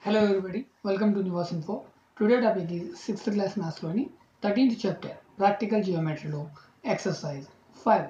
Hello everybody, welcome to Nivas Info. Today topic is 6th class maths లోని 13th chapter practical geometry లో exercise 5.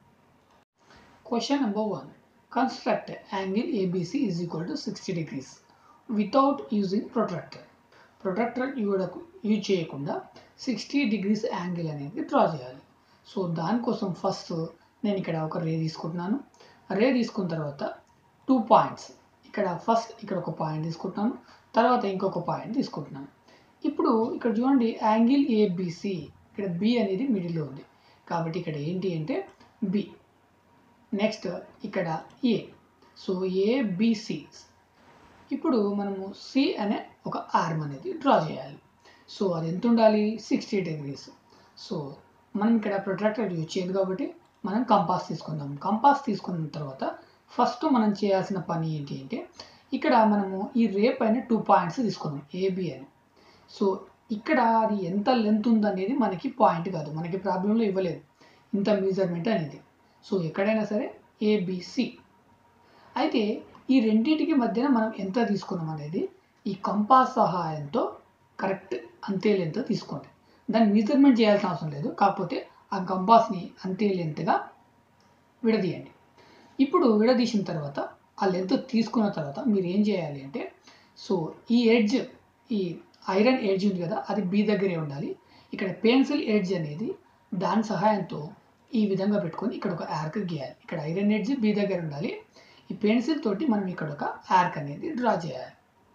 Question number 1. Construct angle ABC is equal to 60 degrees without using protractor. Protractor use చేయకుండా sixty degrees angle అనేది draw చేయాలి so దానికోసం first నేను ఇక్కడ ఒక రే తీసుకుంటున్నాను రే తీసుకున్న తర్వాత టూ పాయింట్స్ ఇక్కడ ఫస్ట్ ఇక్కడ ఒక పాయింట్ తీసుకుంటున్నాను తర్వాత ఇంకొక పాయింట్ తీసుకుంటున్నాను ఇప్పుడు ఇక్కడ చూడండి యాంగిల్ ఏబిసి ఇక్కడ బి అనేది మిడిల్లో ఉంది కాబట్టి ఇక్కడ ఏంటి అంటే బి నెక్స్ట్ ఇక్కడ ఏ సో ఏబిసి ఇప్పుడు మనము సి అనే ఒక ఆర్మ్ అనేది డ్రా చేయాలి సో అది ఎంత ఉండాలి సిక్స్టీ డిగ్రీస్ సో మనం ఇక్కడ ప్రొట్రాక్టర్ యూజ్ చేయదు కాబట్టి మనం కంపాస్ తీసుకుందాం కంపాస్ తీసుకున్న తర్వాత ఫస్ట్ మనం చేయాల్సిన పని ఏంటి అంటే ఇక్కడ మనము ఈ రే పైన టూ పాయింట్స్ తీసుకుందాం ఏబి అని సో ఇక్కడ అది ఎంత లెంత్ ఉందనేది మనకి పాయింట్ కాదు మనకి ప్రాబ్లంలో ఇవ్వలేదు ఇంత మెజర్మెంట్ అనేది సో ఎక్కడైనా సరే ఏబిసి అయితే ఈ రెండింటికి మధ్యన మనం ఎంత తీసుకున్నాం అనేది ఈ కంపాస్ సహాయంతో కరెక్ట్ అంతే లెంత్ తీసుకోండి దాన్ని మెజర్మెంట్ చేయాల్సిన అవసరం లేదు కాకపోతే ఆ కంపాస్ని అంతే లెంత్గా విడదీయండి ఇప్పుడు విడదీసిన తర్వాత ఆ లెంత్ తీసుకున్న తర్వాత మీరు ఏం చేయాలి అంటే సో ఈ ఎడ్జ్ ఈ ఐరన్ ఎడ్జ్ ఉంది కదా అది బి దగ్గరే ఉండాలి ఇక్కడ పెన్సిల్ ఎడ్జ్ అనేది దాని సహాయంతో ఈ విధంగా పెట్టుకొని ఇక్కడ ఒక యార్క్ గీయాలి ఇక్కడ ఐరన్ ఎడ్జ్ బి దగ్గర ఉండాలి ఈ పెన్సిల్ తోటి మనం ఇక్కడ ఒక యార్క్ అనేది డ్రా చేయాలి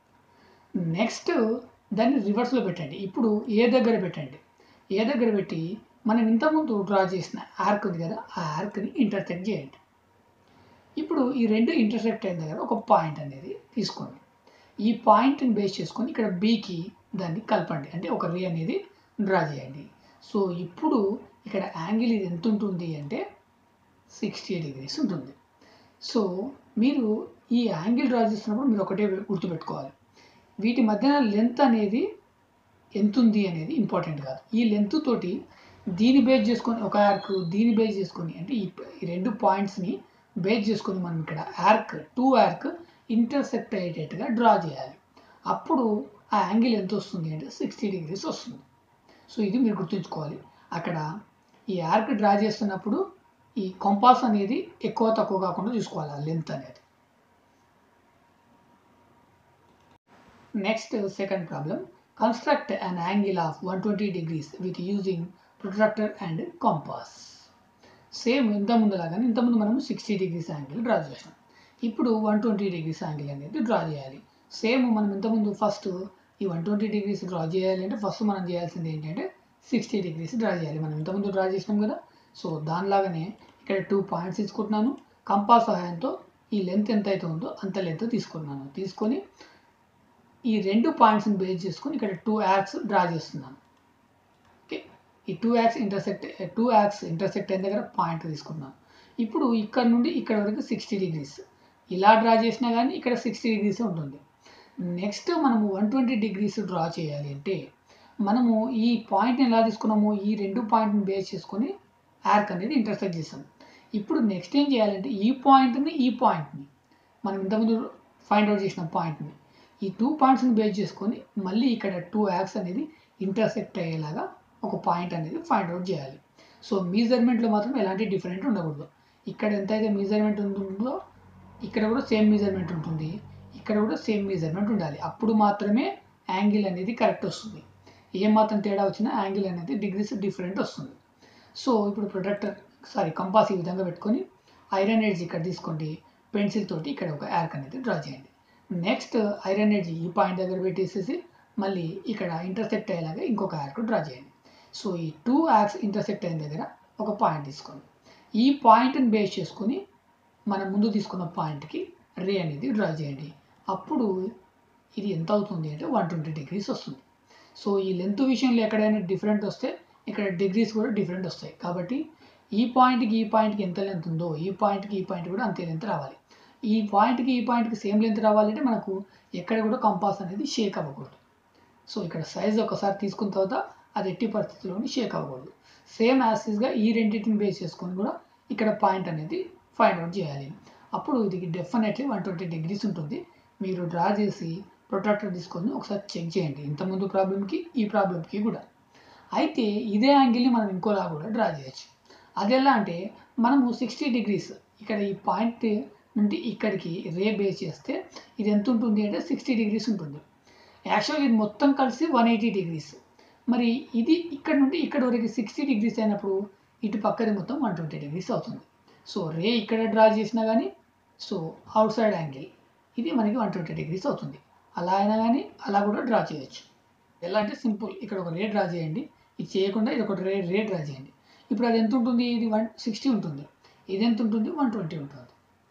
నెక్స్ట్ దాన్ని రివర్స్లో పెట్టండి ఇప్పుడు ఏ దగ్గర పెట్టండి ఏ దగ్గర పెట్టి మనం ఇంతకుముందు డ్రా చేసిన యార్క్ ఉంది కదా ఆ యార్క్ని ఇంటర్సెక్ట్ చేయండి ఇప్పుడు ఈ రెండు ఇంటర్సెక్ట్ అయిన దగ్గర ఒక పాయింట్ అనేది తీసుకోండి ఈ పాయింట్ని బేస్ చేసుకొని ఇక్కడ బీకి దాన్ని కలపండి అంటే ఒక రే అనేది డ్రా చేయండి సో ఇప్పుడు ఇక్కడ యాంగిల్ ఇది ఎంత ఉంటుంది అంటే సిక్స్టీ డిగ్రీస్ ఉంటుంది సో మీరు ఈ యాంగిల్ డ్రా చేస్తున్నప్పుడు మీరు ఒకటే గుర్తుపెట్టుకోవాలి వీటి మధ్యన లెంత్ అనేది ఎంత ఉంది అనేది ఇంపార్టెంట్ కాదు ఈ లెంత్ తోటి దీని బేస్ చేసుకొని ఒక యార్క్ దీని బేస్ చేసుకొని అంటే ఈ రెండు పాయింట్స్ని బేస్ చేసుకొని మనం ఇక్కడ యార్క్ టూ యార్క్ ఇంటర్సెక్ట్ అయ్యేటట్టుగా డ్రా చేయాలి అప్పుడు ఆ యాంగిల్ ఎంత వస్తుంది అంటే సిక్స్టీ డిగ్రీస్ వస్తుంది సో ఇది మీరు గుర్తుంచుకోవాలి అక్కడ ఈ యార్క్ డ్రా చేస్తున్నప్పుడు ఈ కంపాస్ అనేది ఎక్కువ తక్కువ కాకుండా చూసుకోవాలి ఆ లెంత్ అనేది next second problem construct an angle of one twenty degrees with using protractor and compass same ఇంత ముందు లాగానే ఇంతకుముందు మనం సిక్స్టీ డిగ్రీస్ యాంగిల్ డ్రా చేసాం ఇప్పుడు వన్ ట్వంటీ డిగ్రీస్ యాంగిల్ అనేది డ్రా చేయాలి సేమ్ మనం ఇంతకుముందు ఫస్ట్ ఈ వన్ ట్వంటీ డిగ్రీస్ డ్రా చేయాలి అంటే ఫస్ట్ మనం చేయాల్సింది ఏంటంటే సిక్స్టీ డిగ్రీస్ డ్రా చేయాలి మనం ఇంతకుముందు డ్రా చేసినాం కదా సో దానిలాగానే ఇక్కడ టూ పాయింట్స్ తీసుకుంటున్నాను కంపాస్ సహాయంతో ఈ లెంత్ ఎంత అయితే ఉందో అంత లెంత్ తీసుకున్నాను తీసుకొని ఈ రెండు పాయింట్స్ని బేస్ చేసుకొని ఇక్కడ టూ యాక్స్ డ్రా చేస్తున్నాను ఓకే ఈ two arcs intersect two arcs intersect అయిన దగ్గర పాయింట్ తీసుకున్నాను ఇప్పుడు ఇక్కడ నుండి ఇక్కడ వరకు సిక్స్టీ డిగ్రీస్ ఇలా డ్రా చేసినా కానీ ఇక్కడ సిక్స్టీ డిగ్రీస్ ఉంటుంది నెక్స్ట్ మనము వన్ ట్వంటీ డిగ్రీస్ డ్రా చేయాలి అంటే మనము ఈ పాయింట్ని ఎలా తీసుకున్నాము ఈ రెండు పాయింట్ని బేస్ చేసుకొని యార్క్ అనేది ఇంటర్సెక్ట్ చేస్తాం ఇప్పుడు నెక్స్ట్ ఏం చేయాలంటే ఈ పాయింట్ని ఈ పాయింట్ని మనం ఇంతకుముందు ఫైండ్ అవుట్ చేసిన పాయింట్ని ఈ టూ పాయింట్స్ని బేస్ చేసుకొని మళ్ళీ ఇక్కడ టూ యాక్స్ అనేది ఇంటర్సెక్ట్ అయ్యేలాగా ఒక పాయింట్ అనేది ఫైండ్ అవుట్ చేయాలి సో మీజర్మెంట్లో మాత్రం ఎలాంటి డిఫరెంట్ ఉండకూడదు ఇక్కడ ఎంతైతే మెజర్మెంట్ ఉంటుందో ఇక్కడ కూడా సేమ్ మెజర్మెంట్ ఉంటుంది ఇక్కడ కూడా సేమ్ మెజర్మెంట్ ఉండాలి అప్పుడు మాత్రమే యాంగిల్ అనేది కరెక్ట్ వస్తుంది ఏ మాత్రం తేడా వచ్చినా యాంగిల్ అనేది డిగ్రీస్ డిఫరెంట్ వస్తుంది సో ఇప్పుడు ప్రొడక్టర్ సారీ కంపాస్ ఈ విధంగా పెట్టుకొని ఐరన్ ఎడ్జ్ ఇక్కడ తీసుకోండి పెన్సిల్ తోటి ఇక్కడ ఒక యార్క్ అనేది డ్రా చేయండి నెక్స్ట్ ఐరన్ ఎడ్జ్ ఈ పాయింట్ దగ్గర పెట్టేసేసి మళ్ళీ ఇక్కడ ఇంటర్సెక్ట్ అయ్యేలాగా ఇంకొక యార్క్ డ్రా చేయండి సో ఈ టూ యాక్స్ ఇంటర్సెక్ట్ అయిన దగ్గర ఒక పాయింట్ తీసుకోండి ఈ పాయింట్ని బేస్ చేసుకొని మనం ముందు తీసుకున్న పాయింట్కి రే అనేది డ్రా చేయండి అప్పుడు ఇది ఎంత అవుతుంది అంటే వన్ ట్వంటీ డిగ్రీస్ వస్తుంది సో ఈ లెంత్ విషయంలో ఎక్కడైనా డిఫరెంట్ వస్తే ఇక్కడ డిగ్రీస్ కూడా డిఫరెంట్ వస్తాయి కాబట్టి ఈ పాయింట్కి ఈ పాయింట్కి ఎంత లెంత్ ఉందో ఈ పాయింట్కి ఈ పాయింట్ కూడా అంతే లెంత్ రావాలి ఈ పాయింట్కి ఈ పాయింట్కి సేమ్ లెంత్ రావాలంటే మనకు ఎక్కడ కూడా కంపాస్ అనేది షేక్ అవ్వకూడదు సో ఇక్కడ సైజ్ ఒకసారి తీసుకున్న తర్వాత అది ఎట్టి పరిస్థితుల్లోని షేక్ అవ్వకూడదు సేమ్ యాసిస్గా ఈ రెండింటిని బేస్ చేసుకొని కూడా ఇక్కడ పాయింట్ అనేది ఫైండ్ అవుట్ చేయాలి అప్పుడు ఇది డెఫినెట్లీ వన్ ట్వంటీ డిగ్రీస్ ఉంటుంది మీరు డ్రా చేసి ప్రొట్రాక్టర్ తీసుకొని ఒకసారి చెక్ చేయండి ఇంతకుముందు ప్రాబ్లంకి ఈ ప్రాబ్లంకి కూడా అయితే ఇదే యాంగిల్ని మనం ఇంకోలా కూడా డ్రా చేయొచ్చు అది ఎలా అంటే మనము సిక్స్టీ డిగ్రీస్ ఇక్కడ ఈ పాయింట్ నుండి ఇక్కడికి రే బేస్ చేస్తే ఇది ఎంత ఉంటుంది అంటే సిక్స్టీ డిగ్రీస్ ఉంటుంది యాక్చువల్గా ఇది మొత్తం కలిసి వన్ ఎయిటీ డిగ్రీస్ మరి ఇది ఇక్కడ నుండి ఇక్కడ వరకు సిక్స్టీ డిగ్రీస్ అయినప్పుడు ఇటు పక్కది మొత్తం వన్ ట్వంటీ డిగ్రీస్ అవుతుంది సో రే ఇక్కడ డ్రా చేసినా కానీ సో అవుట్ సైడ్ యాంగిల్ ఇది మనకి వన్ ట్వంటీ డిగ్రీస్ అవుతుంది అలా అయినా కానీ అలా కూడా డ్రా చేయొచ్చు ఎలా అంటే సింపుల్ ఇక్కడ ఒక రే డ్రా చేయండి ఇది చేయకుండా ఇది ఒక రే రే డ్రా చేయండి ఇప్పుడు అది ఎంత ఉంటుంది ఇది వన్ సిక్స్టీ ఉంటుంది ఇది ఎంత ఉంటుంది వన్ ట్వంటీ ఉంటుంది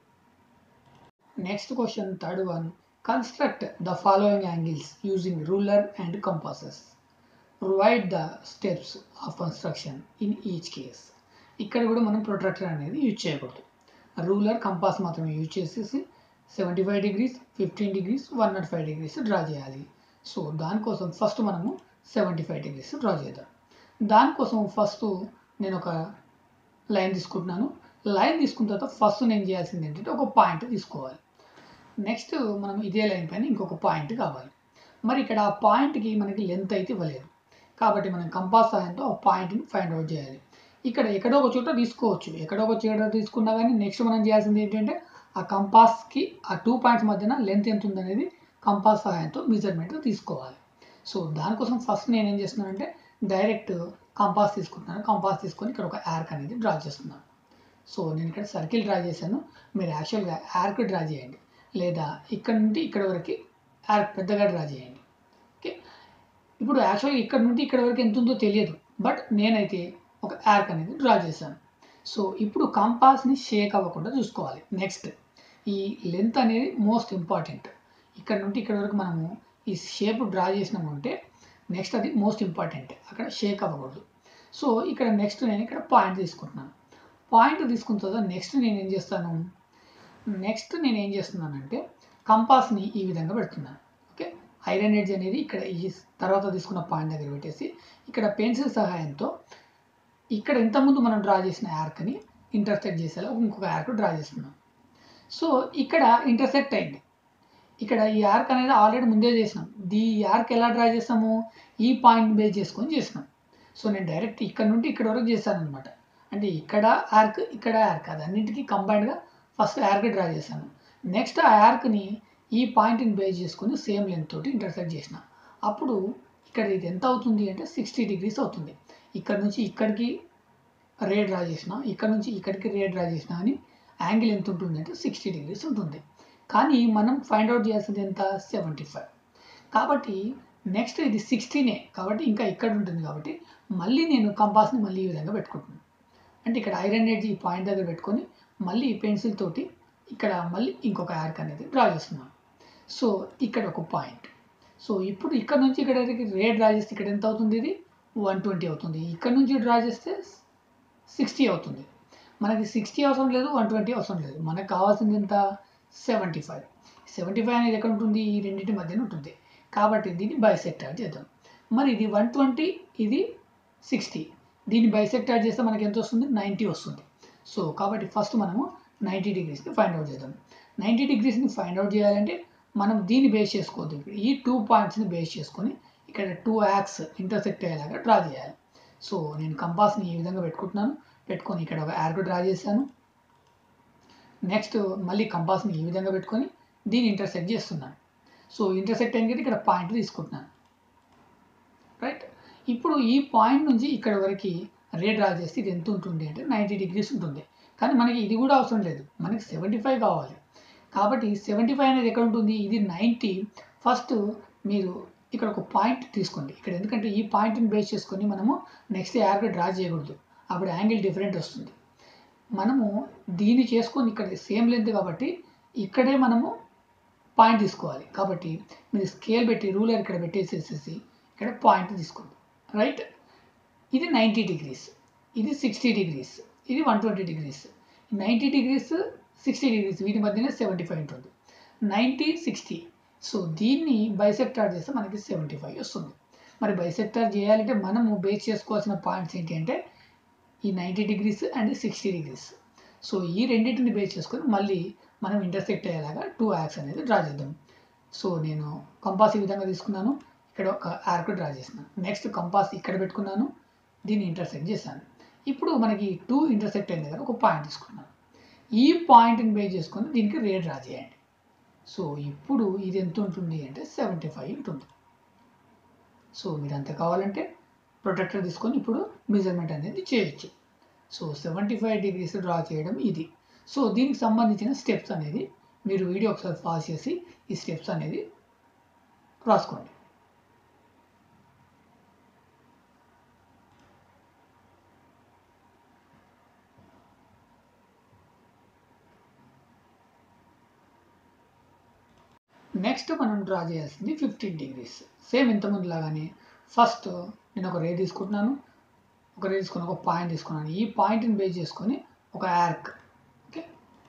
next question third one construct the following angles using ruler and compasses provide the steps of construction in each case ఇక్కడ కూడా మనం ప్రొట్రాక్టర్ అనేది యూజ్ చేయకూడదు రూలర్ కంపాస్ మాత్రమే యూజ్ చేసేసి seventy five degrees fifteen degrees one nought five degrees draw చేయాలి so దానికోసం first మనము సెవెంటీ ఫైవ్ డిగ్రీస్ డ్రా చేద్దాం దానికోసం ఫస్ట్ నేను ఒక లైన్ తీసుకుంటున్నాను లైన్ తీసుకున్న తర్వాత ఫస్ట్ నేను చేయాల్సింది ఏంటంటే ఒక పాయింట్ తీసుకోవాలి నెక్స్ట్ మనం ఇదే లైన్ పైన ఇంకొక పాయింట్ కావాలి మరి ఇక్కడ ఆ పాయింట్కి మనకి లెంత్ అయితే ఇవ్వలేదు కాబట్టి మనం కంపాస్ సహాయంతో ఆ పాయింట్ని ఫైండ్ అవుట్ చేయాలి ఇక్కడ ఎక్కడో ఒక చోట తీసుకోవచ్చు ఎక్కడో ఒక చోట తీసుకున్నా కానీ నెక్స్ట్ మనం చేయాల్సింది ఏంటంటే ఆ కంపాస్కి ఆ టూ పాయింట్స్ మధ్యన లెంత్ ఎంత ఉందనేది కంపాస్ సహాయంతో మెజర్మెంట్ తీసుకోవాలి సో దానికోసం ఫస్ట్ నేను ఏం చేస్తున్నానంటే డైరెక్ట్ కంపాస్ తీసుకుంటున్నాను కంపాస్ తీసుకొని ఇక్కడ ఒక యార్క్ అనేది డ్రా చేస్తున్నాను సో నేను ఇక్కడ సర్కిల్ డ్రా చేశాను మీరు యాక్చువల్గా యార్క్ డ్రా చేయండి లేదా ఇక్కడ నుండి ఇక్కడ వరకు యార్క్ పెద్దగా డ్రా చేయండి ఓకే ఇప్పుడు యాక్చువల్గా ఇక్కడ నుండి ఇక్కడ వరకు ఎంత ఉందో తెలియదు బట్ నేనైతే ఒక యార్క్ అనేది డ్రా చేశాను సో ఇప్పుడు కంపాస్ని షేక్ అవ్వకుండా చూసుకోవాలి నెక్స్ట్ ఈ లెంత్ అనేది మోస్ట్ ఇంపార్టెంట్ ఇక్కడ నుండి ఇక్కడ వరకు మనము ఈ షేప్ డ్రా చేసినాము అంటే నెక్స్ట్ అది మోస్ట్ ఇంపార్టెంట్ అక్కడ షేక్ అవ్వకూడదు సో ఇక్కడ నెక్స్ట్ నేను ఇక్కడ పాయింట్ తీసుకుంటున్నాను పాయింట్ తీసుకున్న తర్వాత నెక్స్ట్ నేను ఏం చేస్తాను నెక్స్ట్ నేను ఏం చేస్తున్నానంటే కంపాస్ని ఈ విధంగా పెడుతున్నాను ఓకే ఐరన్ ఎడ్జ్ అనేది ఇక్కడ ఈ తర్వాత తీసుకున్న పాయింట్ దగ్గర పెట్టేసి ఇక్కడ పెన్సిల్ సహాయంతో ఇక్కడ ఇంతకుముందు మనం డ్రా చేసిన యార్క్ని ఇంటర్సెక్ట్ చేసేలా ఇంకొక యార్క్ డ్రా చేస్తున్నాం సో ఇక్కడ ఇంటర్సెక్ట్ అయింది ఇక్కడ ఈ యార్క్ అనేది ఆల్రెడీ ముందే చేసినాం ఈ యార్క్ ఎలా డ్రా చేసాము ఈ పాయింట్ బేస్ చేసుకొని చేసినాం సో నేను డైరెక్ట్ ఇక్కడ నుండి ఇక్కడ వరకు చేశాను అనమాట అంటే ఇక్కడ యార్క్ ఇక్కడ యార్క్ అది అన్నింటికి కంబైన్డ్గా ఫస్ట్ యార్క్ డ్రా చేశాను నెక్స్ట్ ఆ యార్క్ని ఈ పాయింట్ని బేస్ చేసుకొని సేమ్ లెంత్ తోటి ఇంటర్సెక్ట్ చేసిన అప్పుడు ఇక్కడ ఇది ఎంత అవుతుంది అంటే సిక్స్టీ డిగ్రీస్ అవుతుంది ఇక్కడ నుంచి ఇక్కడికి రే డ్రా చేసిన ఇక్కడ నుంచి ఇక్కడికి రే డ్రా చేసిన అని యాంగిల్ ఎంత ఉంటుంది అంటే సిక్స్టీ డిగ్రీస్ ఉంటుంది కానీ మనం ఫైండ్ అవుట్ చేయాల్సింది ఎంత సెవెంటీ ఫైవ్ కాబట్టి నెక్స్ట్ ఇది సిక్స్టీనే కాబట్టి ఇంకా ఇక్కడ ఉంటుంది కాబట్టి మళ్ళీ నేను కంపాస్ని మళ్ళీ ఈ విధంగా పెట్టుకుంటున్నాను అంటే ఇక్కడ ఐరన్ ఎడ్జ్ ఈ పాయింట్ దగ్గర పెట్టుకొని మళ్ళీ పెన్సిల్ తోటి ఇక్కడ మళ్ళీ ఇంకొక యార్క్ అనేది డ్రా చేస్తున్నాను సో ఇక్కడ ఒక పాయింట్ సో ఇప్పుడు ఇక్కడ నుంచి ఇక్కడ రే డ్రా చేస్తే ఇక్కడ ఎంత అవుతుంది ఇది వన్ ట్వంటీ అవుతుంది ఇక్కడ నుంచి డ్రా చేస్తే సిక్స్టీ అవుతుంది మనకి సిక్స్టీ అవసరం లేదు వన్ ట్వంటీ అవసరం లేదు మనకు కావాల్సింది ఎంత సెవెంటీ ఫైవ్ సెవెంటీ ఫైవ్ అనేది ఎక్కడ ఉంటుంది ఈ రెండింటి మధ్యన ఉంటుంది కాబట్టి దీన్ని బైసెక్టార్ చేద్దాం మరి ఇది వన్ ట్వంటీ ఇది సిక్స్టీ దీన్ని బైసెక్టార్ చేస్తే మనకి ఎంత వస్తుంది నైంటీ వస్తుంది సో కాబట్టి ఫస్ట్ మనము నైంటీ డిగ్రీస్ని ఫైండ్ అవుట్ చేద్దాం నైంటీ డిగ్రీస్ని ఫైండ్ అవుట్ చేయాలంటే మనం దీన్ని బేస్ చేసుకోవద్దు ఇప్పుడు ఈ టూ పాయింట్స్ని బేస్ చేసుకొని ఇక్కడ టూ యాక్స్ ఇంటర్సెక్ట్ అయ్యేలాగా డ్రా చేయాలి సో నేను కంపాస్ని ఈ విధంగా పెట్టుకుంటున్నాను పెట్టుకొని ఇక్కడ ఒక యార్క్ డ్రా చేశాను నెక్స్ట్ మళ్ళీ కంపాస్ని ఈ విధంగా పెట్టుకొని దీన్ని ఇంటర్సెక్ట్ చేస్తున్నాను సో ఇంటర్సెక్ట్ అయిన ఇక్కడ పాయింట్ తీసుకుంటున్నాను రైట్ ఇప్పుడు ఈ పాయింట్ నుంచి ఇక్కడ వరకు రే డ్రా చేస్తే ఇది ఎంత ఉంటుంది అంటే నైంటీ డిగ్రీస్ ఉంటుంది కానీ మనకి ఇది కూడా అవసరం లేదు మనకి సెవెంటీ ఫైవ్ కావాలి కాబట్టి సెవెంటీ ఫైవ్ అనేది ఎక్కడ ఉంటుంది ఇది నైంటీ ఫస్ట్ మీరు ఇక్కడ ఒక పాయింట్ తీసుకోండి ఇక్కడ ఎందుకంటే ఈ పాయింట్ని బేస్ చేసుకొని మనము నెక్స్ట్ యార్క్ డ్రా చేయకూడదు అప్పుడు యాంగిల్ డిఫరెంట్ వస్తుంది మనము దీన్ని చేసుకొని ఇక్కడ సేమ్ లెంత్ కాబట్టి ఇక్కడే మనము పాయింట్ తీసుకోవాలి కాబట్టి మీరు స్కేల్ పెట్టి రూలర్ ఇక్కడ పెట్టేసేసేసి ఇక్కడ పాయింట్ తీసుకోండి రైట్ ఇది నైంటీ డిగ్రీస్ ఇది సిక్స్టీ డిగ్రీస్ ఇది one twenty degrees ninety degrees sixty degrees వీటి మధ్యనే సెవెంటీ ఫైవ్ ఉంటుంది నైంటీ సిక్స్టీ సో దీన్ని బైసెక్టార్ చేస్తే మనకి సెవెంటీ ఫైవ్ వస్తుంది మరి బైసెక్టార్ చేయాలంటే మనము బేస్ చేసుకోవాల్సిన పాయింట్స్ ఏంటి అంటే ఈ ninety degrees and sixty degrees so ఈ రెండింటిని బేస్ చేసుకొని మళ్ళీ మనం ఇంటర్సెక్ట్ అయ్యేలాగా టూ యాక్స్ అనేది డ్రా చేద్దాం సో నేను కంపాస్ ఈ విధంగా తీసుకున్నాను ఇక్కడ ఒక ఆర్క్ డ్రా చేసిన నెక్స్ట్ కంపాస్ ఇక్కడ పెట్టుకున్నాను దీన్ని ఇంటర్సెక్ట్ చేశాను ఇప్పుడు మనకి టూ ఇంటర్సెక్ట్ అయిన దగ్గర ఒక పాయింట్ తీసుకున్నాను ఈ పాయింట్ని బేస్ చేసుకొని దీనికి రే డ్రా చేయండి సో ఇప్పుడు ఇది ఎంత ఉంటుంది అంటే సెవెంటీ ఫైవ్ ఉంటుంది సో మీరు అంత కావాలంటే ప్రొటెక్టర్ తీసుకొని ఇప్పుడు మెజర్మెంట్ అనేది చేయొచ్చు so seventy five degrees draw చేయడం ఇది సో దీనికి సంబంధించిన స్టెప్స్ అనేది మీరు వీడియో ఒకసారి పాస్ చేసి ఈ స్టెప్స్ అనేది రాసుకోండి నెక్స్ట్ మనం డ్రా చేయాల్సింది ఫిఫ్టీన్ డిగ్రీస్ సేమ్ ఇంతకుముందు లాగానే ఫస్ట్ నేను ఒక రే తీసుకుంటున్నాను ఒక రే తీసుకుని ఒక పాయింట్ తీసుకున్నాను ఈ పాయింట్ని బేస్ చేసుకొని ఒక యార్క్ ఓకే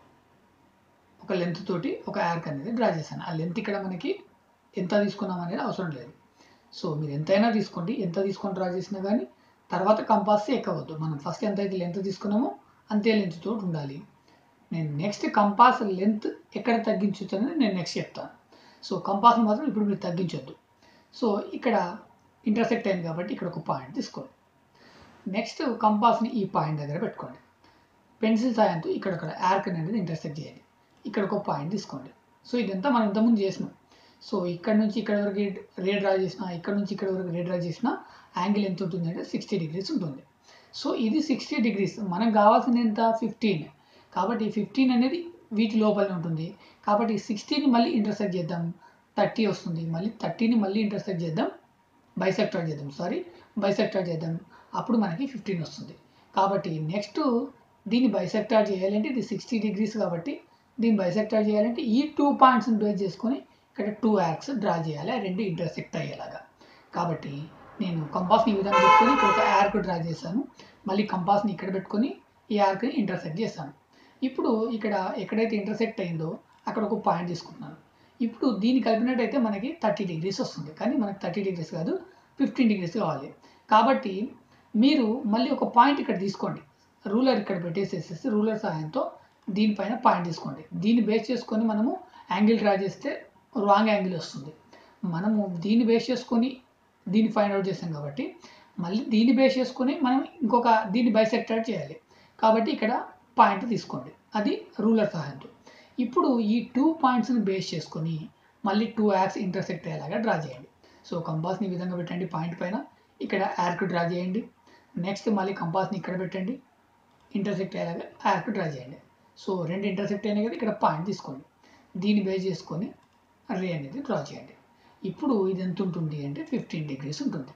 ఒక లెంత్ తోటి ఒక యార్క్ అనేది డ్రా చేశాను ఆ లెంత్ ఇక్కడ మనకి ఎంత తీసుకున్నాం అనేది అవసరం లేదు సో మీరు ఎంతైనా తీసుకోండి ఎంత తీసుకొని డ్రా చేసినా కానీ తర్వాత కంపాస్ ఎక్కవద్దు మనం ఫస్ట్ ఎంత అయితే లెంత్ తీసుకున్నామో అంతే లెంత్ తోటి ఉండాలి నేను నెక్స్ట్ కంపాస్ లెంత్ ఎక్కడ తగ్గించవచ్చు అనేది నేను నెక్స్ట్ చెప్తాను సో కంపాస్ని మాత్రం ఇప్పుడు మీరు తగ్గించొద్దు సో ఇక్కడ ఇంటర్సెక్ట్ అయింది కాబట్టి ఇక్కడ ఒక పాయింట్ తీసుకోండి నెక్స్ట్ కంపాస్ని ఈ పాయింట్ దగ్గర పెట్టుకోండి పెన్సిల్ సాయంతో ఇక్కడ ఒక యార్క్ అనేది ఇంటర్సెక్ట్ చేయండి ఇక్కడ ఒక పాయింట్ తీసుకోండి సో ఇదంతా మనం ఇంతకుముందు చేసినాం సో ఇక్కడ నుంచి ఇక్కడ వరకు రే డ్రా చేసిన ఇక్కడ నుంచి ఇక్కడ వరకు రే డ్రా చేసిన యాంగిల్ ఎంత ఉంటుంది అంటే సిక్స్టీ డిగ్రీస్ ఉంటుంది సో ఇది సిక్స్టీ డిగ్రీస్ మనకు కావాల్సింది ఎంత ఫిఫ్టీన్ కాబట్టి ఫిఫ్టీన్ అనేది వీటి లోపలనే ఉంటుంది కాబట్టి సిక్స్టీని మళ్ళీ ఇంటర్సెక్ట్ చేద్దాం థర్టీ వస్తుంది మళ్ళీ థర్టీని మళ్ళీ ఇంటర్సెక్ట్ చేద్దాం బైసెక్టర్ చేద్దాం సారీ బైసెక్టర్ చేద్దాం అప్పుడు మనకి ఫిఫ్టీన్ వస్తుంది కాబట్టి నెక్స్ట్ దీన్ని బైసెక్టర్ చేయాలంటే ఇది సిక్స్టీ డిగ్రీస్ కాబట్టి దీన్ని బైసెక్టర్ చేయాలంటే ఈ టూ పాయింట్స్ని బేస్ చేసుకొని ఇక్కడ టూ యార్క్స్ డ్రా చేయాలి ఆ రెండు ఇంటర్సెక్ట్ అయ్యేలాగా కాబట్టి నేను కంపాస్ని ఈ విధంగా పెట్టుకొని ఇక్కడ ఒక యార్క్ డ్రా చేశాను మళ్ళీ కంపాస్ని ఇక్కడ పెట్టుకొని ఈ యార్క్ని ఇంటర్సెక్ట్ చేశాను ఇప్పుడు ఇక్కడ ఎక్కడైతే ఇంటర్సెక్ట్ అయిందో అక్కడ ఒక పాయింట్ తీసుకుంటున్నాను ఇప్పుడు దీన్ని కలిపినట్టయితే మనకి థర్టీ డిగ్రీస్ వస్తుంది కానీ మనకి థర్టీ డిగ్రీస్ కాదు ఫిఫ్టీన్ డిగ్రీస్ కావాలి కాబట్టి మీరు మళ్ళీ ఒక పాయింట్ ఇక్కడ తీసుకోండి రూలర్ ఇక్కడ పెట్టేసేసేసి రూలర్ సహాయంతో దీనిపైన పాయింట్ తీసుకోండి దీన్ని బేస్ చేసుకొని మనము యాంగిల్ డ్రా చేస్తే రాంగ్ యాంగిల్ వస్తుంది మనము దీన్ని బేస్ చేసుకొని దీన్ని ఫైండ్ అవుట్ చేసాం కాబట్టి మళ్ళీ దీన్ని బేస్ చేసుకొని మనం ఇంకొక దీన్ని బైసెక్టర్ చేయాలి కాబట్టి ఇక్కడ పాయింట్ తీసుకోండి అది రూలర్ సహాయంతో ఇప్పుడు ఈ టూ పాయింట్స్ని బేస్ చేసుకొని మళ్ళీ టూ యాక్స్ ఇంటర్సెక్ట్ అయ్యేలాగా డ్రా చేయండి సో కంపాస్ని ఈ విధంగా పెట్టండి పాయింట్ పైన ఇక్కడ యార్క్ డ్రా చేయండి నెక్స్ట్ మళ్ళీ కంపాస్ని ఇక్కడ పెట్టండి ఇంటర్సెక్ట్ అయ్యేలాగా యార్క్ డ్రా చేయండి సో రెండు ఇంటర్సెక్ట్ అయినాయి కదా ఇక్కడ పాయింట్ తీసుకోండి దీన్ని బేస్ చేసుకొని రే అనేది డ్రా చేయండి ఇప్పుడు ఇది ఎంత ఉంటుంది అంటే ఫిఫ్టీన్ డిగ్రీస్ ఉంటుంది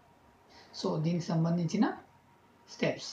సో దీనికి సంబంధించిన steps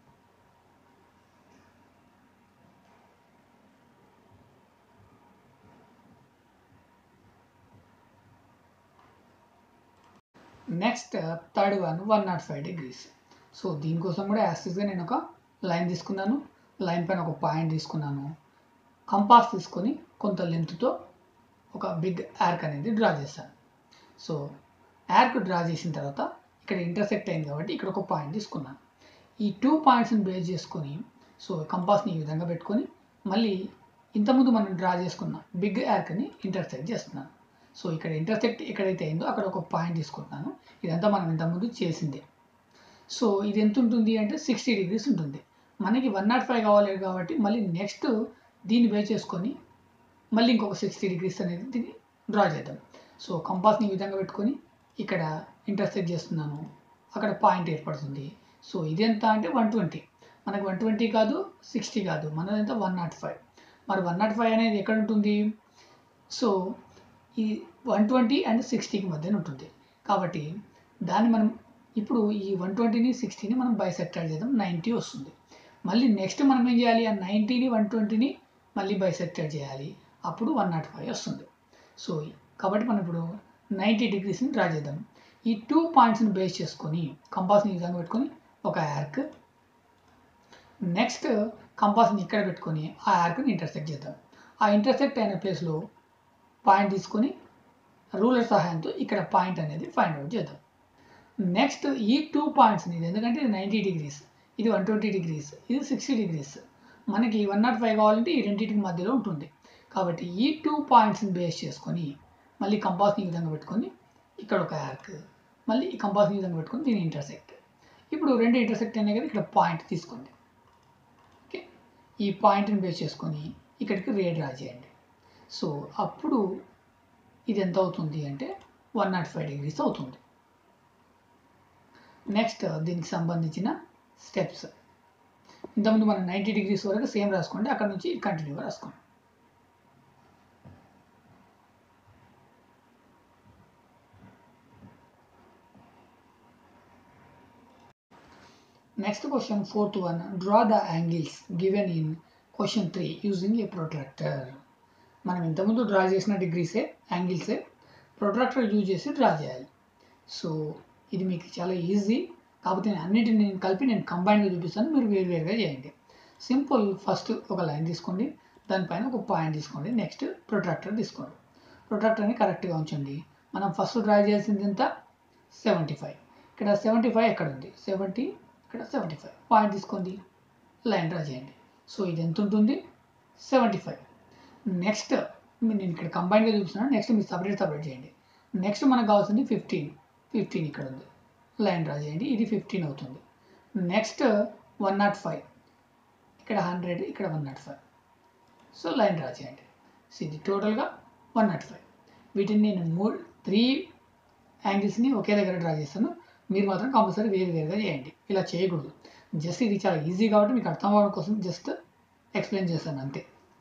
next third one one nought five degrees so దీనికోసం కూడా యాక్సిస్గా నేను ఒక లైన్ తీసుకున్నాను లైన్ పైన ఒక పాయింట్ తీసుకున్నాను కంపాస్ తీసుకొని కొంత లెంత్తో ఒక బిగ్ యార్క్ అనేది డ్రా చేశాను సో యార్క్ డ్రా చేసిన తర్వాత ఇక్కడ ఇంటర్సెక్ట్ అయింది కాబట్టి ఇక్కడ ఒక పాయింట్ తీసుకున్నాను ఈ టూ పాయింట్స్ని బేస్ చేసుకొని సో కంపాస్ని ఈ విధంగా పెట్టుకొని మళ్ళీ ఇంతకుముందు మనం డ్రా చేసుకున్న బిగ్ యార్క్ని ఇంటర్సెక్ట్ చేస్తున్నాను సో ఇక్కడ ఇంటర్సెక్ట్ ఎక్కడైతే అయిందో అక్కడ ఒక పాయింట్ తీసుకుంటున్నాను ఇదంతా మనం ఇంతకుముందు చేసిందే సో ఇది ఎంత ఉంటుంది అంటే సిక్స్టీ డిగ్రీస్ ఉంటుంది మనకి వన్ నాట్ ఫైవ్ కావాలి కాబట్టి మళ్ళీ నెక్స్ట్ దీన్ని బేస్ చేసుకొని మళ్ళీ ఇంకొక సిక్స్టీ డిగ్రీస్ అనేది దీన్ని డ్రా చేద్దాం సో కంపాస్ని ఈ విధంగా పెట్టుకొని ఇక్కడ ఇంటర్సెక్ట్ చేస్తున్నాను అక్కడ పాయింట్ ఏర్పడుతుంది సో ఇది ఎంత అంటే వన్ ట్వంటీ మనకు వన్ ట్వంటీ కాదు సిక్స్టీ కాదు మనది ఎంత వన్ నాట్ ఫైవ్ మరి వన్ నాట్ ఫైవ్ అనేది ఎక్కడ ఉంటుంది సో ఈ వన్ ట్వంటీ అండ్ సిక్స్టీకి మధ్యన ఉంటుంది కాబట్టి దాన్ని మనం ఇప్పుడు ఈ వన్ ట్వంటీని సిక్స్టీని మనం బైసెక్టర్ చేద్దాం నైంటీ వస్తుంది మళ్ళీ నెక్స్ట్ మనం ఏం చేయాలి ఆ నైంటీని వన్ ట్వంటీని మళ్ళీ బైసెక్టర్ చేయాలి అప్పుడు వన్ నాట్ ఫైవ్ వస్తుంది సో కాబట్టి మనం ఇప్పుడు నైంటీ డిగ్రీస్ని డ్రా చేద్దాం ఈ టూ పాయింట్స్ని బేస్ చేసుకొని కంపాస్ని ఈ విధంగా పెట్టుకొని ఒక యార్క్ నెక్స్ట్ కంపాస్ని ఇక్కడ పెట్టుకొని ఆ యార్క్ని ఇంటర్సెక్ట్ చేద్దాం ఆ ఇంటర్సెక్ట్ అయిన ప్లేస్లో పాయింట్ తీసుకొని రూలర్ సహాయంతో ఇక్కడ పాయింట్ అనేది ఫైండ్ అవుట్ చేద్దాం నెక్స్ట్ ఈ టూ పాయింట్స్ని ఇది ఎందుకంటే ఇది నైంటీ డిగ్రీస్ ఇది వన్ ట్వంటీ డిగ్రీస్ ఇది సిక్స్టీ డిగ్రీస్ మనకి వన్ నాట్ ఫైవ్ కావాలంటే ఈ రెండింటికి మధ్యలో ఉంటుంది కాబట్టి ఈ టూ పాయింట్స్ని బేస్ చేసుకొని మళ్ళీ కంపాస్ని ఈ విధంగా పెట్టుకొని ఇక్కడ ఒక ఆర్క్ మళ్ళీ ఈ కంపాస్ని ఈ విధంగా పెట్టుకొని దీని ఇంటర్సెక్ట్ ఇప్పుడు రెండు ఇంటర్సెక్ట్ అయినాయి కదా ఇక్కడ పాయింట్ తీసుకోండి ఓకే ఈ పాయింట్ని బేస్ చేసుకొని ఇక్కడికి రే డ్రా చేయండి సో అప్పుడు ఇది ఎంత అవుతుంది అంటే వన్ నాట్ ఫైవ్ డిగ్రీస్ అవుతుంది నెక్స్ట్ దీనికి సంబంధించిన స్టెప్స్ ఇంతకుముందు మనం నైంటీ డిగ్రీస్ వరకు సేమ్ రాసుకోండి అక్కడ నుంచి కంటిన్యూగా రాసుకోండి Next question, fourth one. Draw the angles given in question 3 using a protractor. మనం ఇంతకుముందు డ్రా చేసిన డిగ్రీసే యాంగిల్సే ప్రొట్రాక్టర్ యూజ్ చేసి డ్రా చేయాలి సో ఇది మీకు చాలా ఈజీ కాకపోతే నేను అన్నిటిని నేను కలిపి నేను కంబైన్గా చూపిస్తాను మీరు వేరువేరుగా చేయండి సింపుల్ ఫస్ట్ ఒక లైన్ తీసుకోండి దానిపైన ఒక పాయింట్ తీసుకోండి నెక్స్ట్ ప్రొట్రాక్టర్ తీసుకోండి ప్రొట్రాక్టర్ని కరెక్ట్గా ఉంచండి మనం ఫస్ట్ డ్రా చేయాల్సింది ఎంత సెవెంటీ ఫైవ్ ఇక్కడ సెవెంటీ ఫైవ్ ఎక్కడ ఉంది సెవెంటీ ఇక్కడ సెవెంటీ ఫైవ్ పాయింట్ తీసుకోండి లైన్ డ్రా చేయండి సో ఇది ఎంత ఉంటుంది సెవెంటీ ఫైవ్ నెక్స్ట్ నేను ఇక్కడ కంబైన్గా చూపిస్తున్నాను నెక్స్ట్ మీరు సపరేట్ సపరేట్ చేయండి నెక్స్ట్ మనకు కావాల్సింది ఫిఫ్టీన్ ఫిఫ్టీన్ ఇక్కడ ఉంది లైన్ డ్రా చేయండి ఇది ఫిఫ్టీన్ అవుతుంది నెక్స్ట్ వన్ నాట్ ఫైవ్ ఇక్కడ హండ్రెడ్ ఇక్కడ one nought five so line draw చేయండి సో ఇది టోటల్గా వన్ నాట్ ఫైవ్ వీటిని నేను మూడు త్రీ యాంగిల్స్ని ఒకే దగ్గర డ్రా చేస్తాను మీరు మాత్రం కంపల్సరీ వేరు వేరుగా చేయండి ఇలా చేయకూడదు జస్ట్ ఇది చాలా ఈజీ కాబట్టి మీకు అర్థం అవ్వడం కోసం జస్ట్ ఎక్స్ప్లెయిన్ చేస్తాను అంతే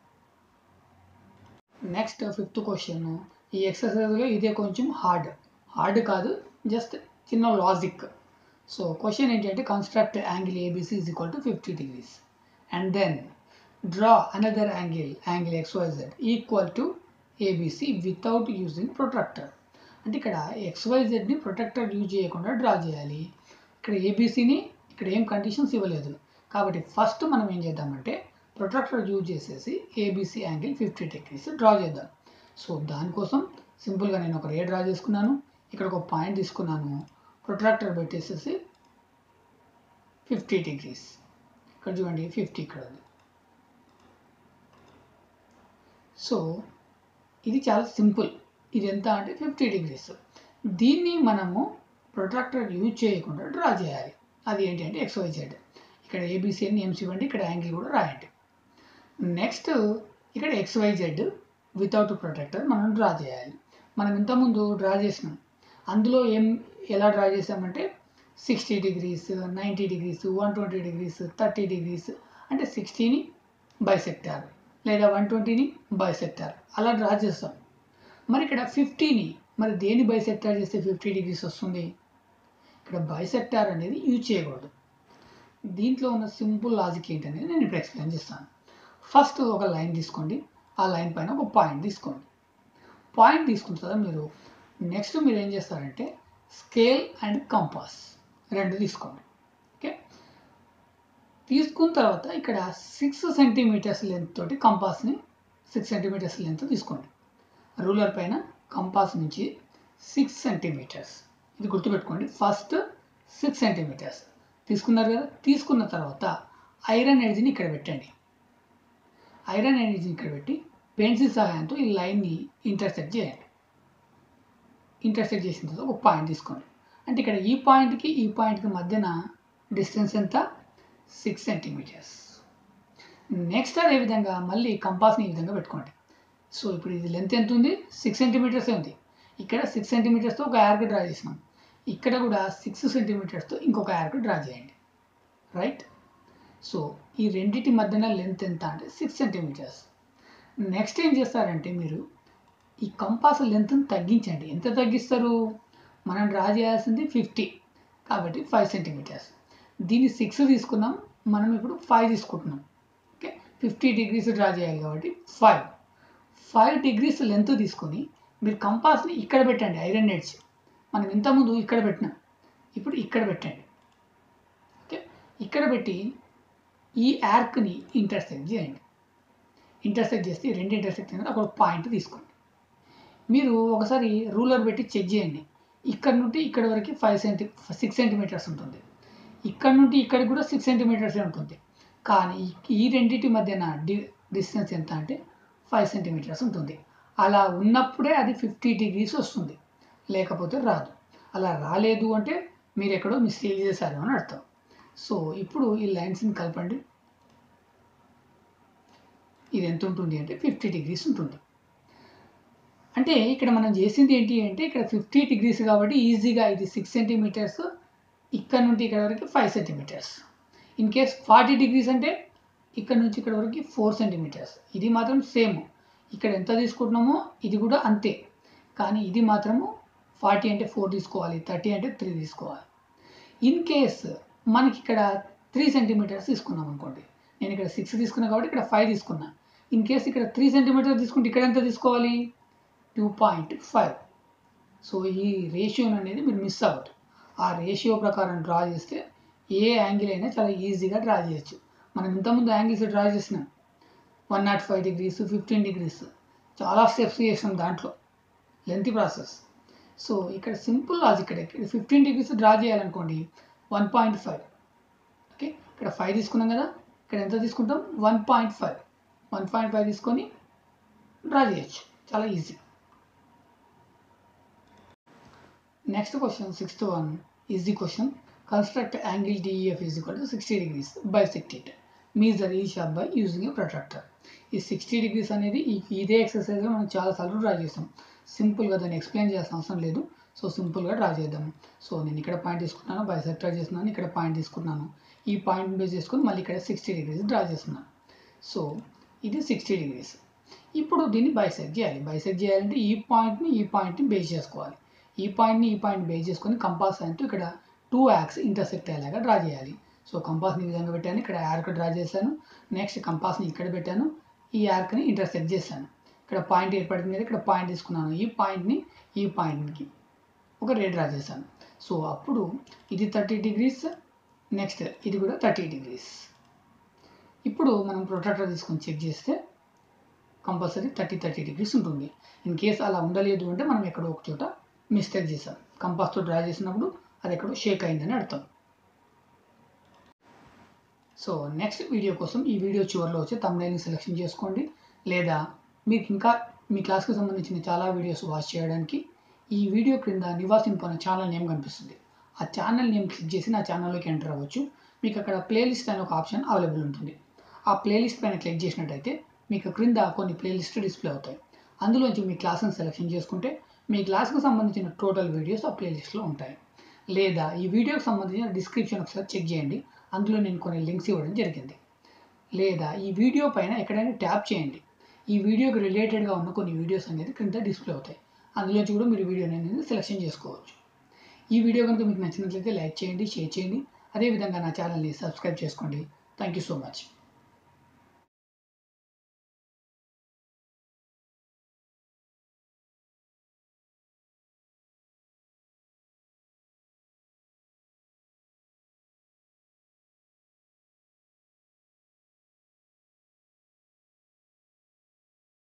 నెక్స్ట్ ఫిఫ్త్ క్వశ్చన్ ఈ ఎక్సర్సైజ్లో ఇదే కొంచెం హార్డ్ హార్డ్ కాదు జస్ట్ చిన్న లాజిక్ సో క్వశ్చన్ ఏంటంటే construct angle A B C is equal to fifty degrees and then draw another angle angle X Y Z equal to A B C without using protractor అంటే ఇక్కడ ఎక్స్వైజెడ్ని ప్రొటెక్టర్ యూజ్ చేయకుండా డ్రా చేయాలి ఇక్కడ ఏబీసీని ఇక్కడ ఏం కండిషన్స్ ఇవ్వలేదు కాబట్టి ఫస్ట్ మనం ఏం చేద్దామంటే ప్రొటెక్టర్ యూజ్ చేసేసి A B C angle fifty degrees draw చేద్దాం సో దానికోసం సింపుల్గా నేను ఒక రే డ్రా చేసుకున్నాను ఇక్కడ ఒక పాయింట్ తీసుకున్నాను ప్రొట్రాక్టర్ పెట్టేసేసి ఫిఫ్టీ డిగ్రీస్ ఇక్కడ చూడండి ఫిఫ్టీ ఇక్కడ ఉంది సో ఇది చాలా సింపుల్ ఇది ఎంత అంటే ఫిఫ్టీ డిగ్రీస్ దీన్ని మనము ప్రొట్రాక్టర్ యూజ్ చేయకుండా డ్రా చేయాలి అది ఏంటి అంటే ఎక్స్వైజెడ్ ఇక్కడ ఏబీసీ అని నేమ్స్ ఇవ్వండి ఇక్కడ యాంగిల్ కూడా రాయండి నెక్స్ట్ ఇక్కడ ఎక్స్వైజెడ్ వితౌట్ ప్రొటెక్టర్ మనం డ్రా చేయాలి మనం ఇంతకుముందు డ్రా చేసినాం అందులో ఏం ఎలా డ్రా చేసామంటే sixty degrees ninety degrees one twenty degrees thirty degrees అంటే సిక్స్టీని బైసెక్టార్ లేదా వన్ ట్వంటీని బైసెక్టార్ అలా డ్రా చేస్తాం మరి ఇక్కడ ఫిఫ్టీని మరి దేని బైసెక్టార్ చేస్తే ఫిఫ్టీ డిగ్రీస్ వస్తుంది ఇక్కడ బైసెక్టార్ అనేది యూజ్ చేయకూడదు దీంట్లో ఉన్న సింపుల్ లాజిక్ ఏంటనేది నేను ఇప్పుడు ఎక్స్ప్లెయిన్ చేస్తాను ఫస్ట్ ఒక లైన్ తీసుకోండి ఆ లైన్ పైన ఒక పాయింట్ తీసుకోండి పాయింట్ తీసుకున్న తర్వాత మీరు నెక్స్ట్ మీరు ఏం చేస్తారంటే స్కేల్ అండ్ కంపాస్ రెండు తీసుకోండి ఓకే తీసుకున్న తర్వాత ఇక్కడ సిక్స్ సెంటీమీటర్స్ లెంత్ తోటి కంపాస్ని సిక్స్ సెంటీమీటర్స్ లెంత్ తీసుకోండి రూలర్ పైన కంపాస్ నుంచి సిక్స్ సెంటీమీటర్స్ ఇది గుర్తుపెట్టుకోండి ఫస్ట్ సిక్స్ సెంటీమీటర్స్ తీసుకున్నారు కదా తీసుకున్న తర్వాత ఐరన్ ఎడ్జ్ని ఇక్కడ పెట్టండి ఐరన్ ఎడ్జ్ని ఇక్కడ పెట్టి పెన్సిల్ సహాయంతో ఈ లైన్ని ఇంటర్సెక్ట్ చేయండి ఇంటర్సెక్ట్ చేసిన తర్వాత ఒక పాయింట్ తీసుకోండి అంటే ఇక్కడ ఈ పాయింట్కి ఈ పాయింట్కి మధ్యన డిస్టెన్స్ ఎంత సిక్స్ సెంటీమీటర్స్ నెక్స్ట్ అదేవిధంగా మళ్ళీ కంపాస్ని ఈ విధంగా పెట్టుకోండి సో ఇప్పుడు ఇది లెంత్ ఎంత ఉంది సిక్స్ సెంటీమీటర్సే ఉంది ఇక్కడ సిక్స్ సెంటీమీటర్స్తో ఒక యార్క్ డ్రా చేసినాం ఇక్కడ కూడా సిక్స్ సెంటీమీటర్స్తో ఇంకొక యార్క్ డ్రా చేయండి రైట్ సో ఈ రెండింటి మధ్యన లెంత్ ఎంత అంటే సిక్స్ సెంటీమీటర్స్ నెక్స్ట్ ఏం చేస్తారంటే మీరు ఈ కంపాస్ లెంత్ని తగ్గించండి ఎంత తగ్గిస్తారు మనం డ్రా చేయాల్సింది ఫిఫ్టీ కాబట్టి ఫైవ్ సెంటీమీటర్స్ దీన్ని సిక్స్ తీసుకున్నాం మనం ఇప్పుడు ఫైవ్ తీసుకుంటున్నాం ఓకే ఫిఫ్టీ డిగ్రీస్ డ్రా చేయాలి కాబట్టి ఫైవ్ ఫైవ్ డిగ్రీస్ లెంత్ తీసుకొని మీరు కంపాస్ని ఇక్కడ పెట్టండి ఐరన్ ఎడ్జ్ మనం ఇంతకుముందు ఇక్కడ పెట్టినాం ఇప్పుడు ఇక్కడ పెట్టండి ఓకే ఇక్కడ పెట్టి ఈ యార్క్ని ఇంటర్సెక్ట్ చేయండి ఇంటర్సెక్ట్ చేస్తే రెండు ఇంటర్సెక్ట్ అయిన ఒక పాయింట్ తీసుకోండి మీరు ఒకసారి రూలర్ పెట్టి చెక్ చేయండి ఇక్కడ నుండి ఇక్కడ వరకు ఫైవ్ సెంటీ సిక్స్ సెంటీమీటర్స్ ఉంటుంది ఇక్కడ నుండి ఇక్కడికి కూడా సిక్స్ సెంటీమీటర్సే ఉంటుంది కానీ ఈ రెండింటి మధ్యన డి డిస్టెన్స్ ఎంత అంటే ఫైవ్ సెంటీమీటర్స్ ఉంటుంది అలా ఉన్నప్పుడే అది ఫిఫ్టీ డిగ్రీస్ వస్తుంది లేకపోతే రాదు అలా రాలేదు అంటే మీరు ఎక్కడో మిస్టేక్ చేశారు అని అర్థం సో ఇప్పుడు ఈ లైన్స్ని కలపండి ఇది ఎంత ఉంటుంది అంటే ఫిఫ్టీ డిగ్రీస్ ఉంటుంది అంటే ఇక్కడ మనం చేసింది ఏంటి అంటే ఇక్కడ ఫిఫ్టీ డిగ్రీస్ కాబట్టి ఈజీగా ఇది సిక్స్ సెంటీమీటర్స్ ఇక్కడ నుండి ఇక్కడ వరకు five centimetres in case forty degrees అంటే ఇక్కడ నుంచి ఇక్కడ వరకు ఫోర్ సెంటీమీటర్స్ ఇది మాత్రం సేమ్ ఇక్కడ ఎంత తీసుకుంటున్నామో ఇది కూడా అంతే కానీ ఇది మాత్రము ఫార్టీ అంటే ఫోర్ తీసుకోవాలి థర్టీ అంటే త్రీ తీసుకోవాలి ఇన్ కేస్ మనకి ఇక్కడ త్రీ సెంటీమీటర్స్ తీసుకున్నాం అనుకోండి నేను ఇక్కడ సిక్స్ తీసుకున్నా కాబట్టి ఇక్కడ ఫైవ్ తీసుకున్నా ఇన్ కేస్ ఇక్కడ త్రీ సెంటీమీటర్స్ తీసుకుంటే ఇక్కడ ఎంత తీసుకోవాలి టూ పాయింట్ ఫైవ్ సో ఈ రేషియో అనేది మీరు మిస్ అవ్వదు ఆ రేషియో ప్రకారం డ్రా చేస్తే ఏ యాంగిల్ అయినా చాలా ఈజీగా డ్రా చేయొచ్చు మనం ఇంతకుముందు యాంగిల్స్ డ్రా చేసినాం one nought five degrees fifteen degrees చాలా స్టెప్స్ చేసాం దాంట్లో లెంత్ ప్రాసెస్ సో ఇక్కడ సింపుల్ లాజిక్ ఇక్కడ ఫిఫ్టీన్ డిగ్రీస్ డ్రా చేయాలనుకోండి వన్ పాయింట్ ఫైవ్ ఓకే ఇక్కడ ఫైవ్ తీసుకున్నాం కదా ఇక్కడ ఎంత తీసుకుంటాం one point five one point five తీసుకొని డ్రా చేయొచ్చు చాలా easy next question sixth one easy question construct angle D E F is equal to sixty degrees bisect it measure each half by using a protractor ఈ sixty degrees అనేది ఈ ఇదే exercise మనం చాలాసార్లు draw చేస్తాం సింపుల్గా దాన్ని ఎక్స్ప్లెయిన్ చేయాల్సిన అవసరం లేదు సో సింపుల్గా డ్రా చేద్దాం సో నేను ఇక్కడ పాయింట్ తీసుకున్నాను బైసెక్టర్ చేస్తున్నాను ఇక్కడ పాయింట్ తీసుకున్నాను ఈ పాయింట్ బేస్ చేసుకొని మళ్ళీ ఇక్కడ సిక్స్టీ డిగ్రీస్ డ్రా చేస్తున్నాను సో ఇది సిక్స్టీ డిగ్రీస్ ఇప్పుడు దీన్ని బైసెక్ట్ చేయాలి బైసెక్ట్ చేయాలంటే ఈ పాయింట్ని ఈ పాయింట్ని బేస్ చేసుకోవాలి ఈ పాయింట్ని ఈ పాయింట్ బేస్ చేసుకొని కంపాస్ అంటూ ఇక్కడ టూ యాక్స్ ఇంటర్సెక్ట్ అయ్యేలాగా డ్రా చేయాలి సో కంపాస్ని ఈ విధంగా పెట్టాను ఇక్కడ యార్క్ డ్రా చేశాను నెక్స్ట్ కంపాస్ని ఇక్కడ పెట్టాను ఈ యార్క్ని ఇంటర్సెక్ట్ చేశాను ఇక్కడ పాయింట్ ఏర్పడింది కదా ఇక్కడ పాయింట్ తీసుకున్నాను ఈ పాయింట్ని ఈ పాయింట్కి ఒక రే డ్రా చేశాను సో అప్పుడు ఇది థర్టీ డిగ్రీస్ నెక్స్ట్ ఇది కూడా థర్టీ డిగ్రీస్ ఇప్పుడు మనం ప్రొట్రాక్టర్ తీసుకొని చెక్ చేస్తే కంపల్సరీ థర్టీ థర్టీ డిగ్రీస్ ఉంటుంది ఇన్ కేస్ అలా ఉండలేదు అంటే మనం ఎక్కడో ఒక చోట మిస్టేక్ చేసాం కంపాస్తో డ్రా చేసినప్పుడు అది ఎక్కడో షేక్ అయిందని అర్థం సో నెక్స్ట్ వీడియో కోసం ఈ వీడియో చివరిలో వచ్చి తమ్నైల్ని సెలెక్షన్ చేసుకోండి లేదా మీకు ఇంకా మీ క్లాస్కి సంబంధించిన చాలా వీడియోస్ వాచ్ చేయడానికి ఈ వీడియో క్రింద నివాస్ ఇన్ఫో అనే ఛానల్ నేమ్ కనిపిస్తుంది ఆ ఛానల్ నేమ్ క్లిక్ చేసి నా ఛానల్లోకి ఎంటర్ అవ్వచ్చు మీకు అక్కడ ప్లేలిస్ట్ అనే ఒక ఆప్షన్ అవైలబుల్ ఉంటుంది ఆ ప్లేలిస్ట్ పైన క్లిక్ చేసినట్టయితే మీకు క్రింద కొన్ని ప్లేలిస్ట్ డిస్ప్లే అవుతాయి అందులోంచి మీ క్లాస్ని సెలెక్షన్ చేసుకుంటే మీ క్లాస్కి సంబంధించిన టోటల్ వీడియోస్ ఆ ప్లేలిస్ట్లో ఉంటాయి లేదా ఈ వీడియోకి సంబంధించిన డిస్క్రిప్షన్ ఒకసారి చెక్ చేయండి అందులో నేను కొన్ని లింక్స్ ఇవ్వడం జరిగింది లేదా ఈ వీడియో పైన ఎక్కడైనా ట్యాప్ చేయండి ఈ వీడియోకి రిలేటెడ్గా ఉన్న కొన్ని వీడియోస్ అనేది క్రింద డిస్ప్లే అవుతాయి అందులోంచి కూడా మీరు వీడియో అనేది సెలెక్షన్ చేసుకోవచ్చు ఈ వీడియో కనుక మీకు నచ్చినట్లయితే లైక్ చేయండి షేర్ చేయండి అదేవిధంగా నా ఛానల్ని సబ్స్క్రైబ్ చేసుకోండి థ్యాంక్ యూ సో మచ్